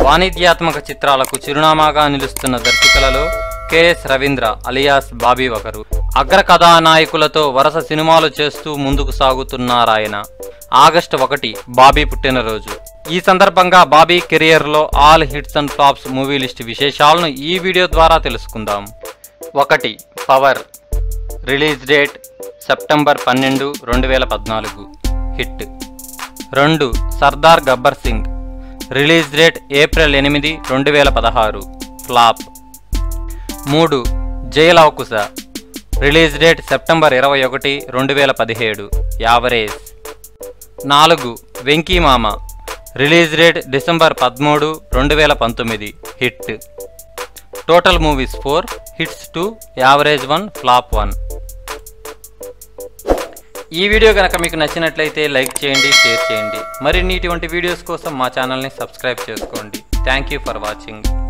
వాణిజ్యాత్మక చిత్రాలకు చిరునామాగా నిలుస్తున్న దర్శకులలో కెఎస్ రవీంద్ర అలియాస్ బాబీ ఒకరు అగ్ర కథానాయకులతో వరుస సినిమాలు చేస్తూ ముందుకు సాగుతున్నారాయన ఆగస్టు ఒకటి బాబీ పుట్టినరోజు ఈ సందర్భంగా బాబీ కెరియర్లో all hits and flops movie list విశేషాలను ఈ వీడియో ద్వారా తెలుసుకుందాం ఒకటి పవర్ రిలీజ్ డేట్ సెప్టెంబర్ పన్నెండు రెండు వేల పద్నాలుగు హిట్ రెండు Sardar Gabbar Singh release date April ఎనిమిది రెండు వేల పదహారు ఫ్లాప్ మూడు జయలవకుశ రిలీజ్ డేట్ సెప్టెంబర్ ఇరవై ఒకటి రెండు వేల పదిహేడు యావరేజ్ నాలుగు వెంకీ మామ రిలీజ్ డేట్ డిసెంబర్ పదమూడు రెండు వేల పంతొమ్మిది hit total movies four hits two average one flop one ఈ వీడియో కనుక మీకు నచ్చినట్లయితే లైక్ చేయండి షేర్ చేయండి మరిన్ని ఇటువంటి వీడియోస్ కోసం మా ఛానల్ని సబ్స్క్రైబ్ చేసుకోండి థ్యాంక్ యూ ఫర్ వాచింగ్